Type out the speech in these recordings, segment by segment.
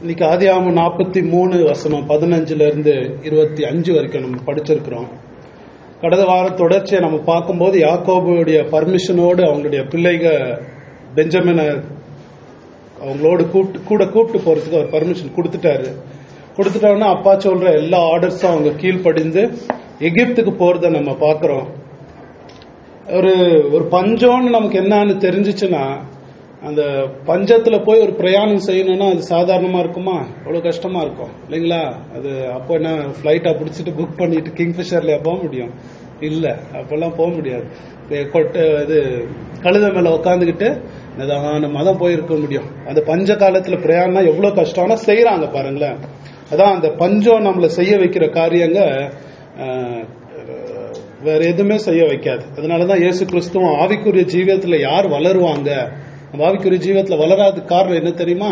இன்னைக்கு ஆதியாமம் நாற்பத்தி மூணு வசனம் பதினஞ்சுல இருந்து இருபத்தி அஞ்சு வரைக்கும் நம்ம படிச்சிருக்கிறோம் கடந்த வாரம் தொடர்ச்சியை நம்ம பார்க்கும்போது யாக்கோபுடைய பர்மிஷனோடு அவங்களுடைய பிள்ளைக பெஞ்சமினை அவங்களோடு கூப்பிட்டு கூட கூப்பிட்டு போறதுக்கு அவர் பர்மிஷன் கொடுத்துட்டாரு கொடுத்துட்டோன்னா அப்பா சொல்ற எல்லா ஆர்டர்ஸும் அவங்க கீழ்ப்படிந்து எகிப்துக்கு போறத நம்ம பார்க்கிறோம் ஒரு ஒரு பஞ்சம்னு நமக்கு என்னன்னு தெரிஞ்சிச்சுன்னா அந்த பஞ்சத்துல போய் ஒரு பிரயாணம் செய்யணும்னா அது சாதாரணமா இருக்குமா எவ்வளவு கஷ்டமா இருக்கும் இல்லைங்களா அது அப்போ என்ன ஃபிளைட்டா பிடிச்சிட்டு புக் பண்ணிட்டு கிங்ஃபிஷர்லயா போக முடியும் இல்ல அப்பெல்லாம் போக முடியாது இது கொட்டை இது கழுத மேல உட்காந்துக்கிட்டு நிதான மதம் போயிருக்க முடியும் அந்த பஞ்ச காலத்துல பிரயாணம் எவ்வளவு கஷ்டம்னா செய்யறாங்க பாருங்களேன் அதான் அந்த பஞ்சம் நம்மள செய்ய வைக்கிற காரியங்க அஹ், வேற எதுவுமே செய்ய வைக்காது அதனாலதான் இயேசு கிறிஸ்துவும் ஆவிக்குரிய ஜீவியத்துல யார் வளருவாங்க நம்ம ஆவிக்குரிய ஜீவியத்துல வளராத காரணம் என்ன தெரியுமா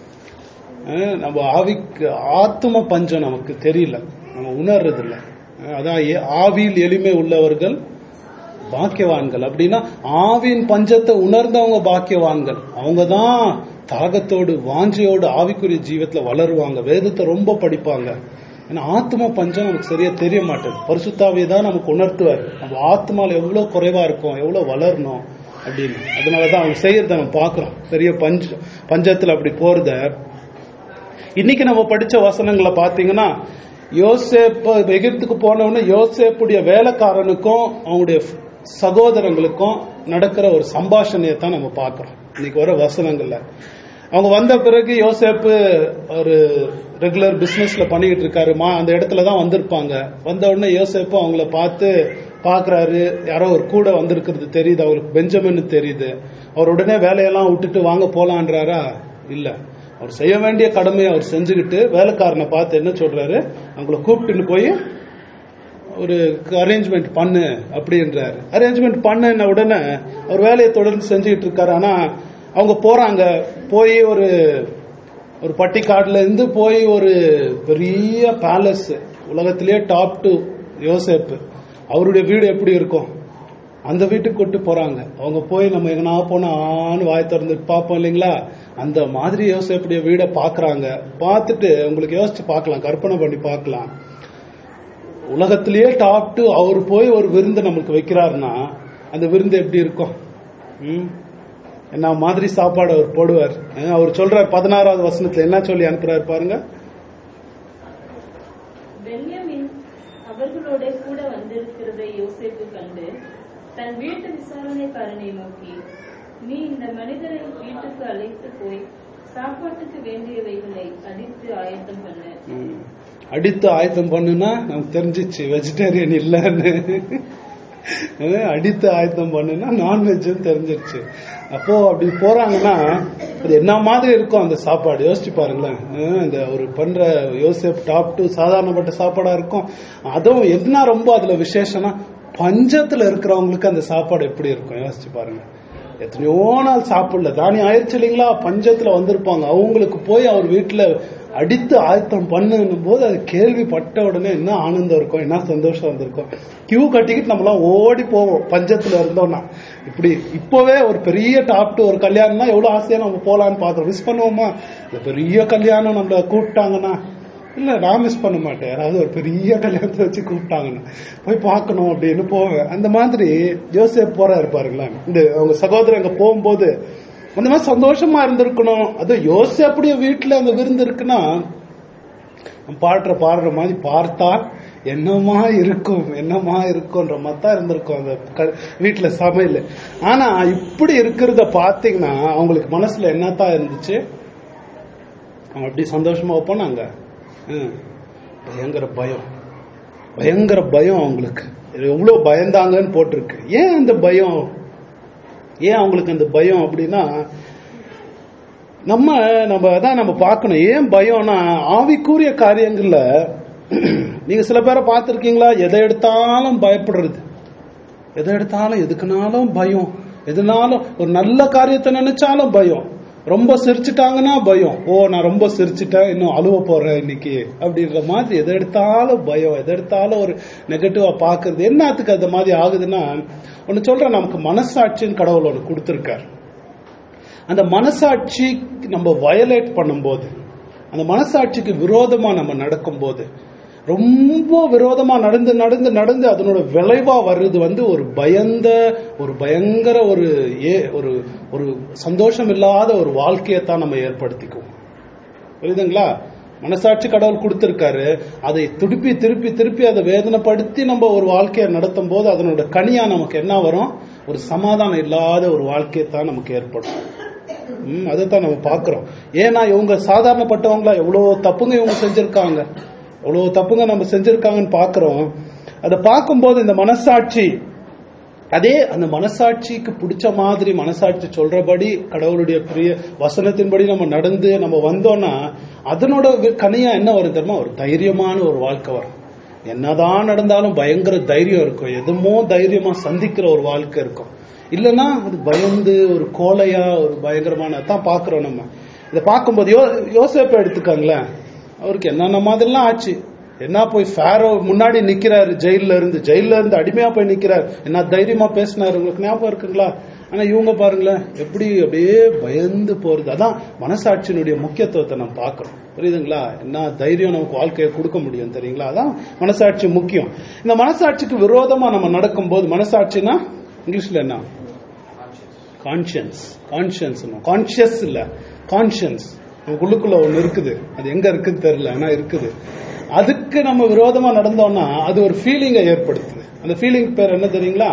அஹ் நம்ம ஆவிக்கு ஆத்ம பஞ்சம் நமக்கு தெரியல நம்ம உணர்றது இல்ல அஹ் அதான் ஏ- ஆவியில் எளிமை உள்ளவர்கள் பாக்கியவான்கள் அப்படின்னா ஆவியின் பஞ்சத்தை உணர்ந்தவங்க பாக்கியவான்கள் அவங்க தான் தாகத்தோடு வாஞ்சையோடு ஆவிக்குரிய ஜீவத்துல வளருவாங்க வேதத்தை ரொம்ப படிப்பாங்க ஏன்னா ஆத்ம பஞ்சம் நமக்கு சரியா தெரிய மாட்டேது பரிசுத்தாவியை தான் நமக்கு உணர்த்துவார் நம்ம ஆத்மால எவ்வளவு குறைவா இருக்கும் எவ்வளவு வளரணும் அப்படின்னு அதனாலதான் அவங்க செய்யறத நம்ம பாக்குறோம் பெரிய பஞ்சம் பஞ்சத்துல அப்படி போறத இன்னைக்கு நம்ம படிச்ச வசனங்களை பாத்தீங்கன்னா யோசேப்பு எகிப்துக்கு போன உடனே யோசேப்புடைய வேலைக்காரனுக்கும் அவங்களுடைய சகோதரங்களுக்கும் நடக்கிற ஒரு சம்பாஷணையை தான் நம்ம பார்க்கிறோம் இன்னைக்கு வர வசனங்கள்ல அவங்க வந்த பிறகு யோசேப்பு ஒரு ரெகுலர் பிசினஸ்ல பண்ணிக்கிட்டு இருக்காரு மா அந்த இடத்துல தான் வந்திருப்பாங்க வந்த உடனே யோசேப்பு அவங்கள பார்த்து பாக்குறாரு யாரோ ஒரு கூட வந்திருக்கிறது தெரியுது அவருக்கு பெஞ்சமின் தெரியுது அவர் உடனே வேலையெல்லாம் விட்டுட்டு வாங்க போலான்றாரா இல்ல அவர் செய்ய வேண்டிய கடமையை அவர் செஞ்சுக்கிட்டு வேலைக்காரனை பார்த்து என்ன சொல்றாரு அவங்கள கூப்பிட்டுன்னு போய் ஒரு அரேஞ்ச்மெண்ட் பண்ணு அப்படின்றாரு அரேஞ்ச்மெண்ட் பண்ணுன உடனே அவர் வேலையை தொடர்ந்து செஞ்சுக்கிட்டு இருக்காரு ஆனா அவங்க போறாங்க போய் ஒரு ஒரு பட்டிக்காடுல இருந்து போய் ஒரு பெரிய பேலஸ் உலகத்திலேயே டாப் டு யோசேப்பு அவருடைய வீடு எப்படி இருக்கும் அந்த வீட்டுக்கு கூட்டு போறாங்க அவங்க போய் நம்ம எங்கனா போனா ஆன்னு வாய் திறந்து பார்ப்போம் இல்லைங்களா அந்த மாதிரி யோசேப்புடைய வீடை பாக்குறாங்க பார்த்துட்டு உங்களுக்கு யோசிச்சு பார்க்கலாம் கற்பனை பண்ணி பார்க்கலாம் உலகத்திலேயே டாப் டு அவர் போய் ஒரு விருந்து நமக்கு வைக்கிறாருன்னா அந்த விருந்து எப்படி இருக்கும் ம்? என்ன மாதிரி சாப்பாடு அவர் போடுவார் அஹ் அவர் சொல்றார் பதினாறாவது வசனத்துல என்ன சொல்லி அனுப்புறாரு பாருங்க பென்யமின் அவர்களோட கூட வந்திருக்கிறதை யோசேப்பு கண்டு தன் வீட்டு விசாரணைக்காரனை நோக்கி நீ இந்த மனிதரை வீட்டுக்கு அழைத்து போய் சாப்பாட்டுக்கு வேண்டியவைகளை அடித்து ஆயத்தம் பண்ணு ம். அடித்து ஆயத்தம் பண்ணுனா நமக்கு தெரிஞ்சிச்சு வெஜிடேரியன் இல்லைன்னு அஹ் அடித்து ஆயத்தம் பண்ணுனா நான்வெஜ்னு தெரிஞ்சிருச்சு அப்போ அப்படி போறாங்கன்னா அது என்ன மாதிரி இருக்கும் அந்த சாப்பாடு யோசிச்சு பாருங்களேன் அஹ் இந்த ஒரு பண்ற யோசேப் டாப் டு சாதாரணப்பட்ட சாப்பாடா இருக்கும் அதுவும் என்ன ரொம்ப அதுல விசேஷம்னா பஞ்சத்துல இருக்கிறவங்களுக்கு அந்த சாப்பாடு எப்படி இருக்கும் யோசிச்சு பாருங்க எத்தனையோ நாள் சாப்பிடல தானி ஆயிடுச்சு இல்லைங்களா பஞ்சத்துல வந்திருப்பாங்க அவங்களுக்கு போய் அவர் வீட்டுல அடித்து ஆயத்தம் பண்ணும் போது அது கேள்விப்பட்ட உடனே என்ன ஆனந்தம் இருக்கும் என்ன சந்தோஷம் வந்திருக்கும் கியூ கட்டிக்கிட்டு நம்மளாம் ஓடி போவோம் பஞ்சத்துல இருந்தோம்னா இப்படி இப்பவே ஒரு பெரிய டாப் டு ஒரு கல்யாணம்னா எவ்வளவு ஆசையா நம்ம போலான்னு பாக்குறோம் மிஸ் பண்ணுவோமா இந்த பெரிய கல்யாணம் நம்மள கூப்பிட்டாங்கன்னா இல்ல நான் மிஸ் பண்ண மாட்டேன் யாராவது ஒரு பெரிய கல்யாணத்தை வச்சு கூப்பிட்டாங்கன்னு போய் பார்க்கணும் அப்படின்னு போவேன் அந்த மாதிரி ஜோசப் போறாரு பாருங்களேன் இந்த அவங்க சகோதரன் அங்க போகும்போது அந்த மாதிரி சந்தோஷமா இருந்திருக்கணும் அது யோசேப்புடைய வீட்டுல அந்த விருந்து இருக்குன்னா நம்ம பாடுற பாடுற மாதிரி பார்த்தா என்னமா இருக்கும் என்னமா இருக்கும்ன்ற மாதிரி தான் இருந்திருக்கும் அந்த க- வீட்டுல சமையல் ஆனா இப்படி இருக்கிறத பாத்தீங்கன்னா அவங்களுக்கு மனசுல என்னத்தான் இருந்துச்சு அவங்க அப்படி சந்தோஷமா போனாங்க ம். பயங்கர பயம் பயங்கர பயம் அவங்களுக்கு எவ்வளவு பயந்தாங்கன்னு போட்டிருக்கு ஏன் அந்த பயம் ஏன் அவங்களுக்கு அந்த பயம் அப்படின்னா நம்ம நம்ம அதான் நம்ம பார்க்கணும் ஏன் பயம்னா ஆவிக்குரிய காரியங்கள்ல நீங்க சில பேரை பார்த்திருக்கீங்களா எதை எடுத்தாலும் பயப்படுறது எதை எடுத்தாலும் எதுக்குனாலும் பயம் எதுனாலும் ஒரு நல்ல காரியத்தை நினைச்சாலும் பயம் ரொம்ப சிரிச்சிட்டாங்கன்னா பயம் ஓ நான் ரொம்ப சிரிச்சிட்டேன் இன்னும் அழுவ போறேன் இன்னைக்கு அப்படின்ற மாதிரி எதை எடுத்தாலும் பயம் எதை எடுத்தாலும் ஒரு நெகட்டிவா பாக்குறது என்னத்துக்கு அந்த மாதிரி ஆகுதுன்னா ஒன்னு சொல்றேன் நமக்கு மனசாட்சின்னு கடவுள் ஒன்று கொடுத்துருக்காரு அந்த மனசாட்சி நம்ம வயலேட் பண்ணும்போது அந்த மனசாட்சிக்கு விரோதமா நம்ம நடக்கும்போது ரொம்ப விரோதமா நடந்து நடந்து நடந்து அதனோட விளைவா வர்றது வந்து ஒரு பயந்த ஒரு பயங்கர ஒரு ஏ ஒரு ஒரு சந்தோஷம் இல்லாத ஒரு வாழ்க்கையத்தான் நம்ம ஏற்படுத்திக்குவோம் புரியுதுங்களா மனசாட்சி கடவுள் கொடுத்திருக்காரு அதை திருப்பி திருப்பி திருப்பி அதை வேதனைப்படுத்தி நம்ம ஒரு வாழ்க்கையை நடத்தும் போது அதனோட கனியா நமக்கு என்ன வரும் ஒரு சமாதானம் இல்லாத ஒரு வாழ்க்கையை தான் நமக்கு ஏற்படும் ம், அதைத்தான் நம்ம பார்க்கிறோம் ஏன்னா இவங்க சாதாரணப்பட்டவங்களா எவ்வளவு தப்புங்க இவங்க செஞ்சிருக்காங்க எவ்வளவு தப்புங்க நம்ம செஞ்சிருக்காங்கன்னு பார்க்கிறோம் அதை பார்க்கும்போது இந்த மனசாட்சி அதே அந்த மனசாட்சிக்கு பிடிச்ச மாதிரி மனசாட்சி சொல்றபடி கடவுளுடைய பிரிய வசனத்தின்படி நம்ம நடந்து நம்ம வந்தோம்னா அதனோட வி- கனியா என்ன வரும் தெரியுமா ஒரு தைரியமான ஒரு வாழ்க்கை வரும் என்னதான் நடந்தாலும் பயங்கர தைரியம் இருக்கும் எதுமோ தைரியமா சந்திக்கிற ஒரு வாழ்க்கை இருக்கும் இல்லைன்னா அது பயந்து ஒரு கோலையா ஒரு பயங்கரமான தான் பாக்குறோம் நம்ம இதை பார்க்கும்போது யோ யோசேப்பை எடுத்துக்கோங்களேன் அவருக்கு என்னென்ன மாதிரிலாம் ஆச்சு என்ன போய் ஃபேரோ முன்னாடி நிக்கிறாரு ஜெயில்ல இருந்து ஜெயில்ல இருந்து அடிமையா போய் நிக்கிறாரு என்ன தைரியமா பேசினாரு உங்களுக்கு ஞாபகம் இருக்குங்களா ஆனா இவங்க பாருங்களேன் எப்படி அப்படியே பயந்து போறது அதான் மனசாட்சியினுடைய முக்கியத்துவத்தை நம்ம பார்க்கிறோம் புரியுதுங்களா என்ன தைரியம் நமக்கு வாழ்க்கையை கொடுக்க முடியும் தெரியுங்களா அதான் மனசாட்சி முக்கியம் இந்த மனசாட்சிக்கு விரோதமா நம்ம நடக்கும்போது மனசாட்சினா இங்கிலீஷ்ல என்ன கான்சியன்ஸ் கான்சியன்ஸ் கான்சியஸ் இல்ல கான்சியன்ஸ் நமக்குள்ளுக்குள்ள ஒண்ணு இருக்குது அது எங்க இருக்குன்னு தெரியல ஆனா இருக்குது அதுக்கு நம்ம விரோதமா நடந்தோம்னா அது ஒரு ஃபீலிங்கை ஏற்படுத்துது அந்த ஃபீலிங் பேர் என்ன தெரியுங்களா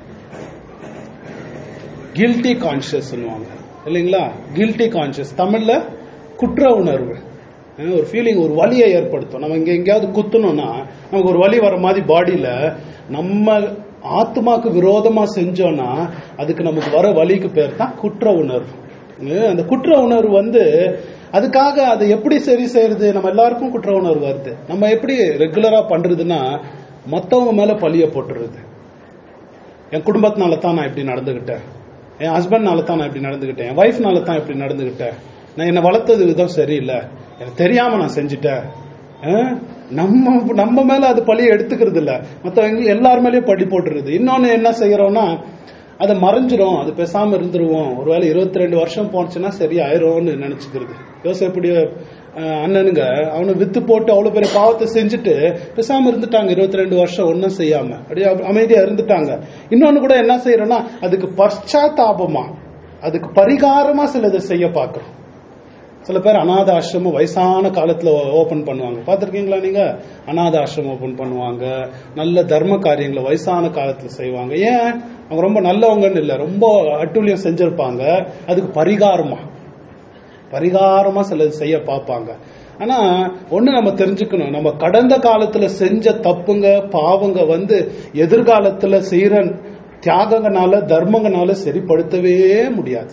கில்ட்டி கான்சியஸ் இல்லைங்களா கில்ட்டி கான்சியஸ் தமிழ்ல குற்ற உணர்வு அஹ் ஒரு ஃபீலிங் ஒரு வலியை ஏற்படுத்தும் நம்ம இங்க எங்கேயாவது குத்தணும்னா நமக்கு ஒரு வலி வர மாதிரி பாடியில நம்ம ஆத்மாக்கு விரோதமா செஞ்சோம்னா அதுக்கு நமக்கு வர வலிக்கு பேர் தான் குற்ற உணர்வு அஹ் அந்த குற்ற உணர்வு வந்து அதுக்காக அதை எப்படி சரி செய்யறது நம்ம எல்லாருக்கும் குற்ற உணர்வு வருது நம்ம எப்படி ரெகுலரா பண்றதுன்னா மத்தவங்க மேல பழிய போட்டுறது என் குடும்பத்தினால தான் நான் இப்படி நடந்துகிட்டேன் என் ஹஸ்பண்ட்னால தான் நான் இப்படி நடந்துகிட்டேன் என் ஒய்ஃப்னால தான் இப்படி நடந்துகிட்டேன் நான் என்னை வளர்த்தது விதம் சரியில்லை எனக்கு தெரியாம நான் செஞ்சுட்டேன் அஹ், நம்ம நம்ம மேல அது பழிய எடுத்துக்கிறது இல்ல மத்தவங்க எல்லார் மேலயும் பழி போட்டுருது இன்னொன்னு என்ன செய்யறோம்னா அதை மறைஞ்சிரும் அது பேசாம இருந்துருவோம் ஒருவேளை இருபத்தி ரெண்டு வருஷம் போனுச்சுன்னா சரி ஆயிரும்னு நினைச்சுக்கிறது யோசைப்புடைய அஹ், அண்ணனுங்க அவனை வித்து போட்டு அவ்வளவு பெரிய பாவத்தை செஞ்சுட்டு பேசாம இருந்துட்டாங்க இருபத்தி ரெண்டு வருஷம் ஒன்னும் செய்யாம அப்படியே அம- அமைதியா இருந்துட்டாங்க இன்னொன்னு கூட என்ன செய்யறோம்னா அதுக்கு பశ్చాத்தாபமா அதுக்கு பரிகாரமா சிலதை செய்ய பார்க்கிறோம் சில பேர் அநாத ஆசிரமம் வயசான காலத்துல ஓபன் பண்ணுவாங்க பார்த்திருக்கீங்களா நீங்க அநாத ஆசிரமம் ஓபன் பண்ணுவாங்க நல்ல தர்ம காரியங்களை வயசான காலத்துல செய்வாங்க ஏன் அவங்க ரொம்ப நல்லவங்கன்னு இல்ல ரொம்ப அட்டூழியம் செஞ்சிருப்பாங்க அதுக்கு பரிகாரமா பரிகாரமா சிலது செய்ய பார்ப்பாங்க ஆனா ஒண்ணு நம்ம தெரிஞ்சுக்கணும் நம்ம கடந்த காலத்துல செஞ்ச தப்புங்க பாவங்க வந்து எதிர்காலத்துல செய்யற தியாகங்கனால தர்மங்கனால சரிப்படுத்தவே முடியாது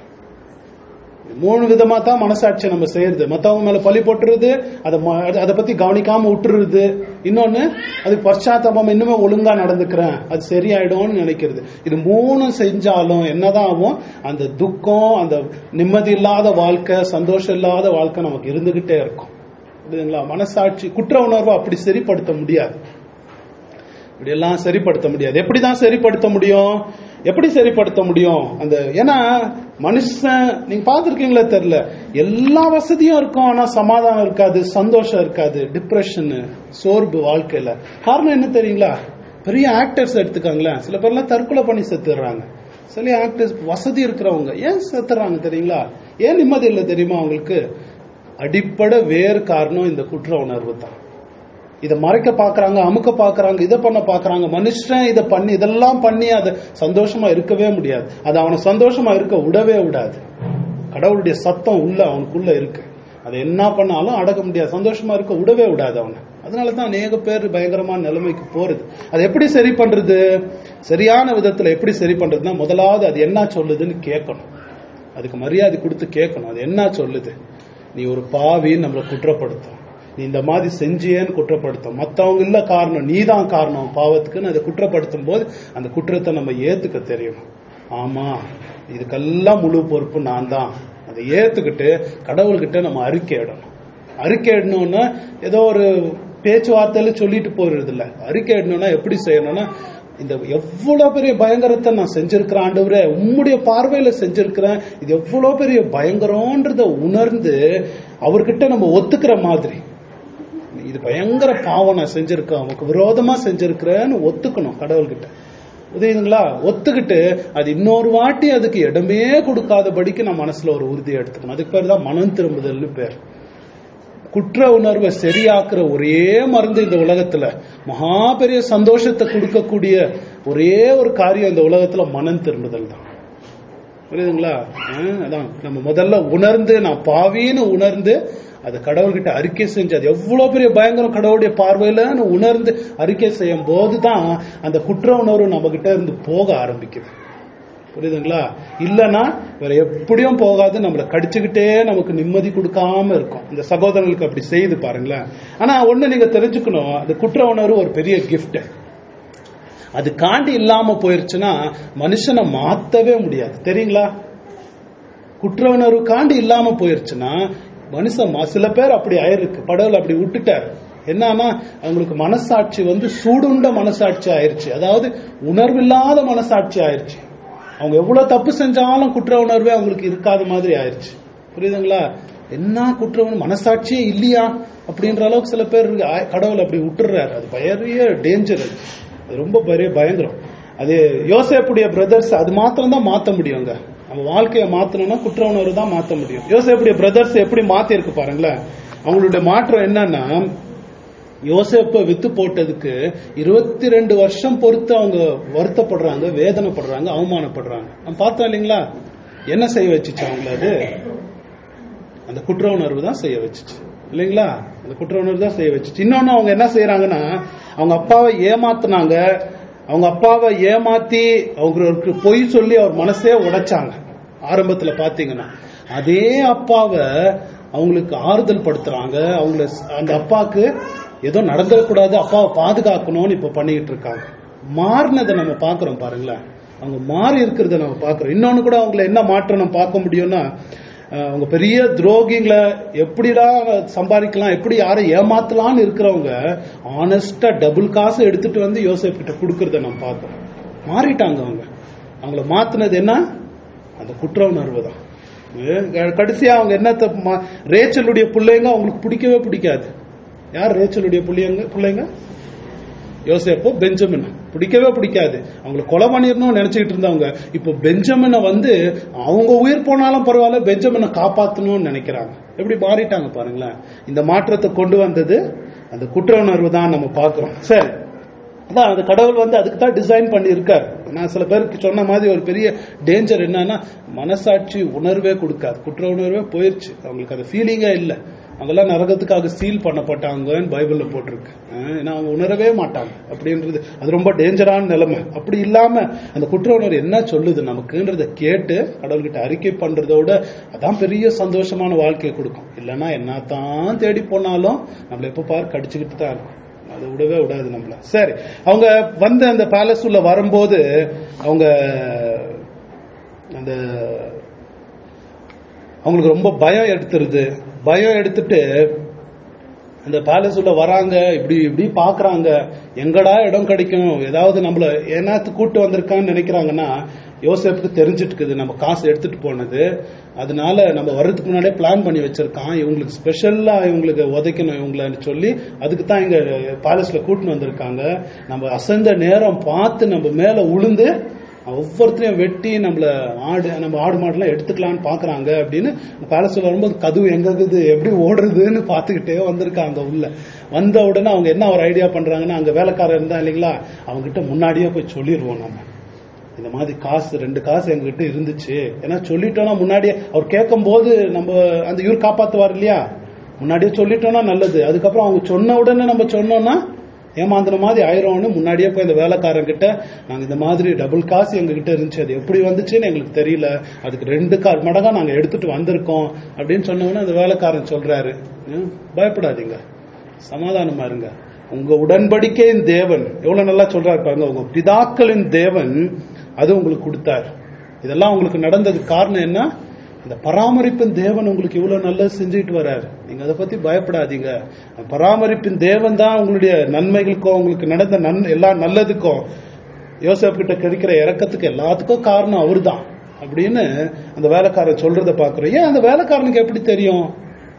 மூணு விதமா தான் மனசாட்சி நம்ம செய்யறது மத்தவங்க மேல பழி போட்டுறது அதை ம- அது- அதை பத்தி கவனிக்காம விட்டுறது இன்னொன்னு அது பశ్చాத்தாபம் இன்னுமே ஒழுங்கா நடந்துக்கிறேன் அது சரியாயிடும்னு நினைக்கிறது இது மூணும் செஞ்சாலும் என்னதான் ஆகும் அந்த துக்கம் அந்த நிம்மதி இல்லாத வாழ்க்கை சந்தோஷம் இல்லாத வாழ்க்கை நமக்கு இருந்துகிட்டே இருக்கும் புரியுதுங்களா மனசாட்சி குற்ற உணர்வை அப்படி சரிப்படுத்த முடியாது இப்படி எல்லாம் சரிப்படுத்த முடியாது எப்படிதான் சரிப்படுத்த முடியும் எப்படி சரிப்படுத்த முடியும் அந்த ஏன்னா மனுஷன் நீங்க பார்த்திருக்கீங்களா தெரியல எல்லா வசதியும் இருக்கும் ஆனா சமாதானம் இருக்காது சந்தோஷம் இருக்காது டிப்ரெஷன் சோர்வு வாழ்க்கையில காரணம் என்ன தெரியுங்களா பெரிய ஆக்டர்ஸ் எடுத்துக்காங்களேன் சில பேர்லாம் தற்கொலை பண்ணி செத்துடுறாங்க சில ஆக்டர்ஸ் வசதி இருக்கிறவங்க ஏன் செத்துறாங்க தெரியுங்களா ஏன் நிம்மதி இல்லை தெரியுமா அவங்களுக்கு அடிப்படை வேறு காரணம் இந்த குற்ற உணர்வு தான் இதை மறைக்க பாக்குறாங்க அமுக்க பாக்குறாங்க இதை பண்ண பாக்குறாங்க மனுஷன் இதை பண்ணி இதெல்லாம் பண்ணி அதை சந்தோஷமா இருக்கவே முடியாது அது அவனை சந்தோஷமா இருக்க விடவே விடாது கடவுளுடைய சத்தம் உள்ள அவனுக்குள்ள இருக்கு அதை என்ன பண்ணாலும் அடக்க முடியாது சந்தோஷமா இருக்க விடவே விடாது அவனை அதனாலதான் அநேக பேர் பயங்கரமான நிலைமைக்கு போறது அது எப்படி சரி பண்றது சரியான விதத்துல எப்படி சரி பண்றதுன்னா முதலாவது அது என்ன சொல்லுதுன்னு கேட்கணும் அதுக்கு மரியாதை கொடுத்து கேட்கணும் அது என்ன சொல்லுது நீ ஒரு பாவின்னு நம்மளை குற்றப்படுத்தும் நீ இந்த மாதிரி செஞ்சியேன்னு குற்றப்படுத்தும் மத்தவங்க இல்ல காரணம் நீ தான் காரணம் பாவத்துக்குன்னு அதை குற்றப்படுத்தும் போது அந்த குற்றத்தை நம்ம ஏத்துக்க தெரியணும் ஆமா இதுக்கெல்லாம் முழு பொறுப்பு நான் தான் அதை ஏத்துக்கிட்டு கடவுள்கிட்ட நம்ம அறிக்கையிடணும் அறிக்கையிடணும்னா ஏதோ ஒரு பேச்சுவார்த்தையில சொல்லிட்டு போறது இல்ல அறிக்கையிடணும்னா எப்படி செய்யணும்னா இந்த எவ்வளவு பெரிய பயங்கரத்தை நான் செஞ்சிருக்கிறேன் ஆண்டவரே உம்முடைய பார்வையில செஞ்சிருக்கிறேன் இது எவ்வளவு பெரிய பயங்கரம்ன்றத உணர்ந்து அவர்கிட்ட நம்ம ஒத்துக்கிற மாதிரி இது பயங்கர பாவம் நான் செஞ்சிருக்கேன் அவனுக்கு விரோதமா செஞ்சிருக்கிறேன்னு ஒத்துக்கணும் கடவுள்கிட்ட புரியுதுங்களா ஒத்துக்கிட்டு அது இன்னொரு வாட்டி அதுக்கு இடமே கொடுக்காதபடிக்கு நான் மனசுல ஒரு உறுதியை எடுத்துக்கணும் அதுக்கு பேர் தான் மனம் திரும்புதல்னு பேர் குற்ற உணர்வை சரியாக்குற ஒரே மருந்து இந்த உலகத்துல மகா பெரிய சந்தோஷத்தை கொடுக்கக்கூடிய ஒரே ஒரு காரியம் இந்த உலகத்துல மனம் திரும்புதல் தான் புரியுதுங்களா ஆ, அதான் நம்ம முதல்ல உணர்ந்து நான் பாவின்னு உணர்ந்து அது கடவுள்கிட்ட அறிக்கை செஞ்சு அது எவ்வளவு பெரிய பயங்கரம் கடவுளுடைய பார்வையில உணர்ந்து அறிக்கை செய்யும் போதுதான் அந்த குற்ற உணர்வு நம்ம கிட்ட இருந்து போக ஆரம்பிக்குது புரியுதுங்களா இல்லனா வேற எப்படியும் போகாது நம்மளை கடிச்சுக்கிட்டே நமக்கு நிம்மதி கொடுக்காம இருக்கும் இந்த சகோதரர்களுக்கு அப்படி செய்து பாருங்களேன் ஆனா ஒண்ணு நீங்க தெரிஞ்சுக்கணும் அந்த குற்ற உணர்வு ஒரு பெரிய gift அது காண்டி இல்லாம போயிருச்சுன்னா மனுஷனை மாத்தவே முடியாது தெரியுங்களா குற்ற உணர்வு காண்டி இல்லாம போயிருச்சுன்னா மனுஷன் ம- சில பேர் அப்படி ஆயிருக்கு படகுல அப்படி விட்டுட்டார் என்னன்னா அவங்களுக்கு மனசாட்சி வந்து சூடுண்ட மனசாட்சி ஆயிருச்சு அதாவது உணர்வில்லாத மனசாட்சி ஆயிருச்சு அவங்க எவ்வளவு தப்பு செஞ்சாலும் குற்ற உணர்வே அவங்களுக்கு இருக்காத மாதிரி ஆயிருச்சு புரியுதுங்களா என்ன குற்ற உணர்வு மனசாட்சியே இல்லையா அப்படின்ற அளவுக்கு சில பேர் இருக்கு. ஆ- கடவுள் அப்படி விட்டுறாரு அது பெரிய டேஞ்சர் அது அது ரொம்ப பெரிய பயங்கரம் அது யோசேப்புடைய பிரதர்ஸ் அது மாத்திரம் தான் மாத்த முடியுங்க நம்ம வாழ்க்கையை மாத்தணும்னா குற்ற உணர்வு தான் மாத்த முடியும் யோசேப்புடைய பிரதர்ஸ் எப்படி மாத்தி இருக்கு பாருங்களேன் அவங்களுடைய மாற்றம் என்னன்னா யோசேப்பை வித்து போட்டதுக்கு இருபத்தி ரெண்டு வருஷம் பொறுத்து அவங்க வருத்தப்படுறாங்க வேதனைப்படுறாங்க அவமானப்படுறாங்க நம்ம பார்த்தோம் இல்லைங்களா என்ன செய்ய வச்சுச்சு அவங்கள அது அந்த குற்ற உணர்வு தான் செய்ய வச்சுச்சு இல்லைங்களா அந்த குற்ற உணர்வு தான் செய்ய வச்சுச்சு இன்னொன்னு அவங்க என்ன செய்யறாங்கன்னா அவங்க அப்பாவை ஏமாத்துனாங்க அவங்க அப்பாவை ஏமாத்தி அவங்களுக்கு பொய் சொல்லி அவர் மனசே உடைச்சாங்க ஆரம்பத்துல பாத்தீங்கன்னா அதே அப்பாவை அவங்களுக்கு ஆறுதல் படுத்துறாங்க அவங்கள அந்த அப்பாக்கு ஏதோ நடந்துடக்கூடாது அப்பாவை பாதுகாக்கணும்னு இப்ப பண்ணிக்கிட்டு இருக்காங்க மாறினதை நம்ம பாக்குறோம் பாருங்களேன் அவங்க மாறி இருக்கிறத நம்ம பாக்குறோம் இன்னொன்னு கூட அவங்கள என்ன மாற்றம் நம்ம பார்க்க முடியும்னா அஹ், அவங்க பெரிய துரோகிங்களை எப்படிடா சம்பாதிக்கலாம் எப்படி யாரை ஏமாத்தலாம்னு இருக்கிறவங்க ஆனஸ்டா டபுள் காசு எடுத்துட்டு வந்து யோசேப் கிட்ட கொடுக்கறத நம்ம பார்க்கிறோம் மாறிட்டாங்க அவங்க அவங்கள மாத்துனது என்ன அந்த குற்ற உணர்வு தான் அஹ் கடைசியா அவங்க என்னத்த மா- ரேச்சலுடைய பிள்ளைங்க அவங்களுக்கு பிடிக்கவே பிடிக்காது யார் ரேச்சலுடைய பிள்ளைங்க பிள்ளைங்க யோசேப்போ பெஞ்சமின் பிடிக்கவே பிடிக்காது அவங்களை கொலை பண்ணிடணும்னு நினைச்சுக்கிட்டு இருந்தவங்க இப்போ பெஞ்சமினை வந்து அவங்க உயிர் போனாலும் பரவாயில்ல பெஞ்சமினை காப்பாத்தணும்னு நினைக்கிறாங்க எப்படி மாறிட்டாங்க பாருங்களேன் இந்த மாற்றத்தை கொண்டு வந்தது அந்த குற்ற உணர்வு தான் நம்ம பார்க்கிறோம் சரி அதான் அந்த கடவுள் வந்து அதுக்கு தான் டிசைன் பண்ணி இருக்காரு நான் சில பேருக்கு சொன்ன மாதிரி ஒரு பெரிய டேஞ்சர் என்னன்னா மனசாட்சி உணர்வே கொடுக்காது குற்ற உணர்வே போயிருச்சு அவங்களுக்கு அந்த ஃபீலிங்கே இல்லை அவங்கெல்லாம் நரகத்துக்காக சீல் பண்ணப்பட்டாங்கன்னு பைபிள்ல போட்டிருக்கு அஹ் ஏன்னா அவங்க உணரவே மாட்டாங்க அப்படின்றது அது ரொம்ப டேஞ்சரான நிலைமை அப்படி இல்லாம அந்த குற்ற உணர்வு என்ன சொல்லுது நமக்குன்றத கேட்டு கடவுள்கிட்ட அறிக்கை பண்றதோட அதான் பெரிய சந்தோஷமான வாழ்க்கையை கொடுக்கும் இல்லைன்னா என்னத்தான் தேடி போனாலும் நம்மள எப்ப பார் கடிச்சுக்கிட்டு தான் இருக்கும் அது விடவே விடாது நம்மள சரி அவங்க வந்து அந்த பேலஸ் உள்ள வரும்போது அவங்க அந்த அவங்களுக்கு ரொம்ப பயம் எடுத்துருது பயம் எடுத்துட்டு அந்த பேலஸ் உள்ள வராங்க இப்படி இப்படி பாக்குறாங்க எங்கடா இடம் கிடைக்கும் ஏதாவது நம்மள ஏன்னாத்து கூட்டு வந்திருக்கான்னு நினைக்கிறாங்கன்னா யோசேப்புக்கு தெரிஞ்சிட்டு நம்ம காசு எடுத்துட்டு போனது அதனால நம்ம வர்றதுக்கு முன்னாடியே பிளான் பண்ணி வச்சிருக்கான் இவங்களுக்கு ஸ்பெஷலா இவங்களுக்கு உதைக்கணும் இவங்களன்னு சொல்லி அதுக்கு தான் இங்க பேலஸ்ல கூட்டின்னு வந்திருக்காங்க நம்ம அசந்த நேரம் பார்த்து நம்ம மேல உளுந்து ஒவ்வொருத்தரையும் வெட்டி நம்மள ஆடு நம்ம ஆடு மாடுலாம் எடுத்துக்கலாம்னு பாக்குறாங்க அப்படின்னு பேலஸ்ல வரும்போது கதவு எங்க இருக்குது எப்படி ஓடுறதுன்னு பாத்துக்கிட்டே வந்திருக்காங்க உள்ள வந்த உடனே அவங்க என்ன ஒரு ஐடியா பண்றாங்கன்னா அங்க வேலைக்காரர் இருந்தா இல்லைங்களா அவங்க கிட்ட முன்னாடியே போய் சொல்லிடுவோம் நம்ம இந்த மாதிரி காசு ரெண்டு காசு எங்ககிட்ட இருந்துச்சு ஏன்னா சொல்லிட்டோம்னா முன்னாடியே அவர் கேட்கும் போது நம்ம அந்த இவர் காப்பாத்துவார் இல்லையா முன்னாடியே சொல்லிட்டோம்னா நல்லது அதுக்கப்புறம் அவங்க சொன்ன உடனே நம்ம சொன்னோம்னா ஏமாந்தின மாதிரி ஆயிரோம்னு முன்னாடியே போய் இந்த வேலைக்காரன் கிட்ட நாங்க இந்த மாதிரி டபுள் காசு எங்க கிட்ட இருந்துச்சு அது எப்படி வந்துச்சுன்னு எங்களுக்கு தெரியல அதுக்கு ரெண்டு கார் மடங்கா நாங்க எடுத்துட்டு வந்திருக்கோம் அப்படின்னு சொன்ன உடனே அந்த வேலைக்காரன் சொல்றாரு "ம், பயப்படாதீங்க சமாதானமா இருங்க உங்க உடன்படிக்கையின் தேவன் எவ்வளவு நல்லா சொல்றாரு பாருங்க உங்க பிதாக்களின் தேவன் அது உங்களுக்கு கொடுத்தார் இதெல்லாம் உங்களுக்கு நடந்ததுக்கு காரணம் என்ன இந்த பராமரிப்பின் தேவன் உங்களுக்கு இவ்வளவு நல்லது செஞ்சுட்டு வர்றாரு நீங்க அதை பத்தி பயப்படாதீங்க அந்த பராமரிப்பின் தேவன் தான் உங்களுடைய நன்மைகளுக்கும் உங்களுக்கு நடந்த நன் எல்லா நல்லதுக்கும் யோசப் கிட்ட கிடைக்கிற இறக்கத்துக்கு எல்லாத்துக்கும் காரணம் அவர்தான் அப்படின்னு அந்த வேலைக்காரன் சொல்றத பாக்குறோம் ஏன் அந்த வேலைக்காரனுக்கு எப்படி தெரியும்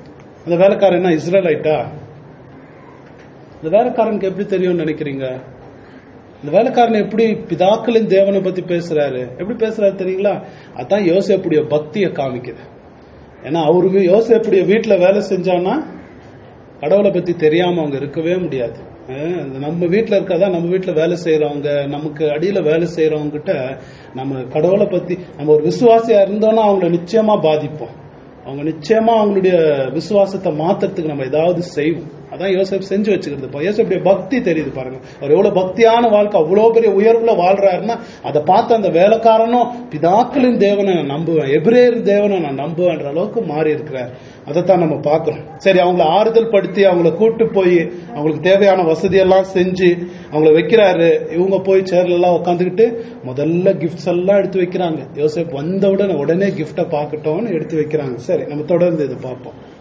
அந்த வேலைக்காரன் என்ன இஸ்ரேலைட்டா இந்த வேலைக்காரனுக்கு எப்படி தெரியும்னு நினைக்கிறீங்க இந்த வேலைக்காரன் எப்படி பிதாக்களின் தேவனை பத்தி பேசுறாரு எப்படி பேசுறாரு தெரியுங்களா அதான் யோசேப்புடைய பக்தியை காமிக்குது ஏன்னா அவருக்கு யோசேப்புடைய வீட்டுல வேலை செஞ்சான்னா கடவுளை பத்தி தெரியாம அவங்க இருக்கவே முடியாது அஹ் நம்ம வீட்டுல இருக்காதான் நம்ம வீட்டுல வேலை செய்யறவங்க நமக்கு அடியில வேலை செய்யறவங்க கிட்ட நம்ம கடவுளை பத்தி நம்ம ஒரு விசுவாசியா இருந்தோம்னா அவங்கள நிச்சயமா பாதிப்போம் அவங்க நிச்சயமா அவங்களுடைய விசுவாசத்தை மாத்துறதுக்கு நம்ம ஏதாவது செய்வோம் அதான் யோசப் செஞ்சு வச்சுக்கிறது இப்போ யோசப்புடைய பக்தி தெரியுது பாருங்க அவர் எவ்வளவு பக்தியான வாழ்க்கை அவ்வளவு பெரிய உயர்வுல வாழ்றாருன்னா அதை பார்த்து அந்த வேலைக்காரனும் பிதாக்களின் தேவனை நான் நம்புவேன் எபிரேயர் தேவனை நான் நம்புவேன்ற அளவுக்கு மாறி இருக்கிறார் அதைத்தான் நம்ம பார்க்கிறோம் சரி அவங்கள ஆறுதல் படுத்தி அவங்கள கூட்டு போய் அவங்களுக்கு தேவையான வசதி எல்லாம் செஞ்சு அவங்கள வைக்கிறாரு இவங்க போய் சேர்ல எல்லாம் உட்காந்துக்கிட்டு முதல்ல கிஃப்ட்ஸ் எல்லாம் எடுத்து வைக்கிறாங்க யோசப் வந்த உடனே உடனே கிஃப்டை பார்க்கட்டோம்னு எடுத்து வைக்கிறாங்க சரி நம்ம தொடர்ந்து இதை பார்ப்போம்